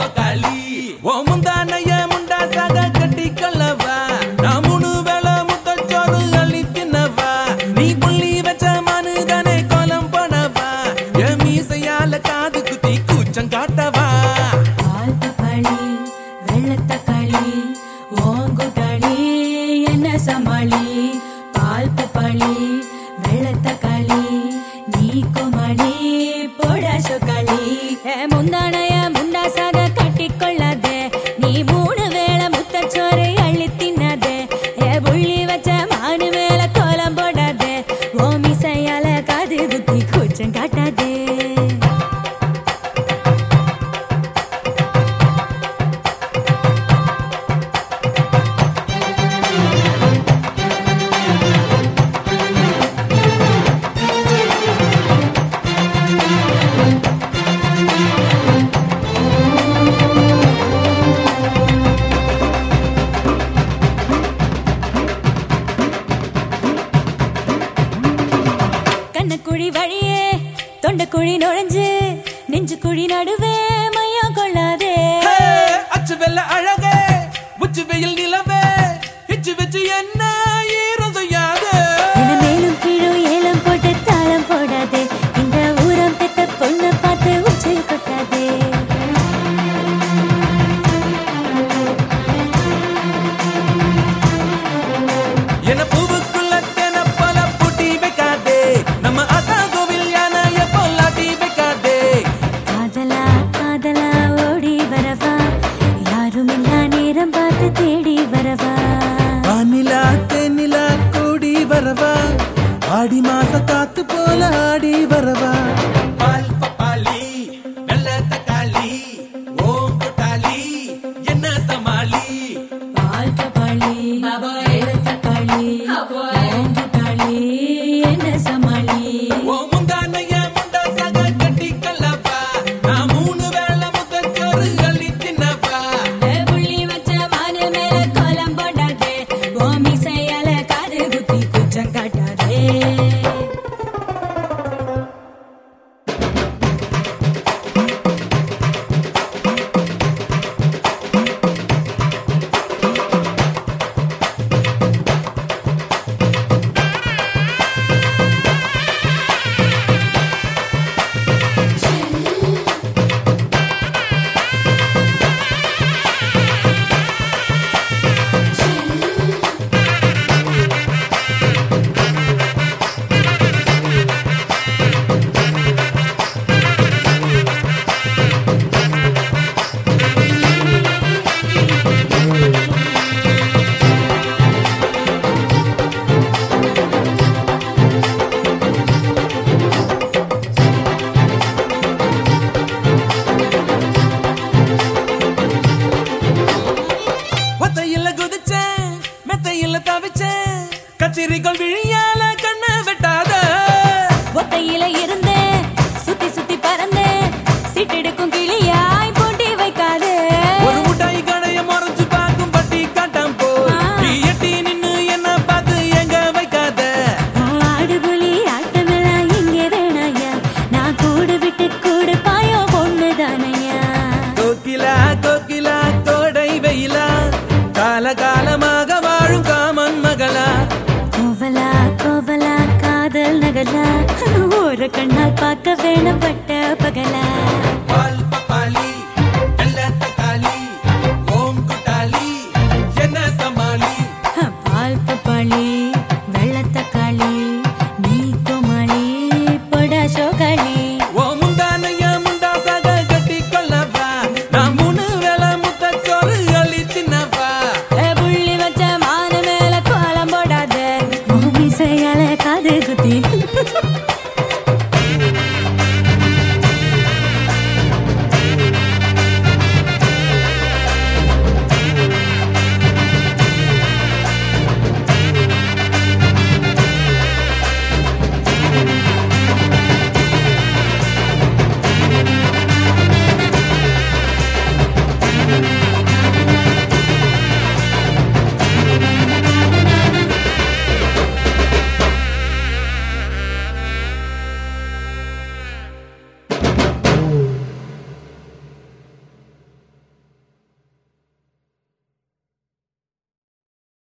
காளி ஓ முந்தானைய முண்டா சாக கட்டி கல்லவா நான் மூணு வேளை முத்தச்சோறு அள்ளி தின்னவா நீ புள்ளி வச்ச மனுதனை கோலம் போனவா என் மீசையால காது குத்தி கூச்சம் காட்டவா பால் பப்பாளி வெள்ளத்தக்காளி ஓங்குட்டாளி என்ன சமாளி பால் பப்பாளி வெள்ளத்தக்காளி நீ கோமாளி போடா சொக்காளி முந்தானைய முண்டாசாக கட்டிக்கொள்ளாதே நீ மூணு வேளை முத்தச்சோறு அள்ளி தின்னாதே ஏ புள்ளி வச்ச மானு மேல கோலம் போடாதே ஓ மிசையால காது குத்தி கூச்சம் காட்டாதே கண்ணக்குழி வழியே தொண்டக்குழி நுழைஞ்சு நெஞ்சு குழி நடுவே மையம் கொள்ளாதே ஹே, அச்சு வெள்ள அழகே உச்சி வெயில் நிலவே இச்சு வச்சு என்ன ஈரம் செய்யாது என மேலும் கீழும் ஏலம் போட்டு தாளம் போடாதே இந்த ஊரம் பெத்த பொண்ணு பார்த்து உச்சி கொட்டாதே என பூவுக்குள்ள தென பல பூட்டி வைக்காதே நம்ம அத்தா கோவில் யானைய பொல்லாட்டி வைக்காதே காதலா காதலா ஓடி வரவா யாரும் இல்லா நேரம் பார்த்து தேடி வரவா வானிலா தென்னிலா கூடி வரவா ஆடி மாச காத்து போல ஆடி வரவா பால் பப்பாளி வெள்ள தக்காளி ஓம் கொட்டாளி என்ன சமாளி பால் பப்பாளி தக்காளி ஓங்குட்டாளி என்ன சமாளி ஓ முந்தானைய முண்டா சக கட்டி கல்லப்பா நான் மூணு வேளை முத்தச்சோறு அள்ளி தின்னப்பா புள்ளி வச்ச மானு மேல கோலம் போடாதே ஓமி செய்யல காது குத்தி குச்சம் காட்டாதே ஒத்தையில குதிச்சேன் மெத்தையில தவிச்சேன் கச்சிரிகள் விழியால கண்ணை வெட்டாத ஒத்தையில இருந்தேன் சுத்தி சுத்தி பறந்தேன் சிட்டெடுக்கும் கிளியாய் போட்டி வைக்காதே ஒரு முட்டாய் கடைய மறைச்சு பார்க்கும் பட்டி காட்டாம் போ நீ எட்டி நின்னு என்ன பார்த்து எங்க வைக்காத ஆடுபுலி ஆட்டமெல்லாம் இங்கே வேணாயா நான் கூடு விட்டு கூடு பாயோ பொண்ணுதானையா கோகிலா கோகிலா கோடை வெயிலா கால காலமாக வாழும் காமன் மகளா கோவலா கோவலா காதல் நகலா ஒரு கண்ணால் பார்க்க வேணும் பட்டு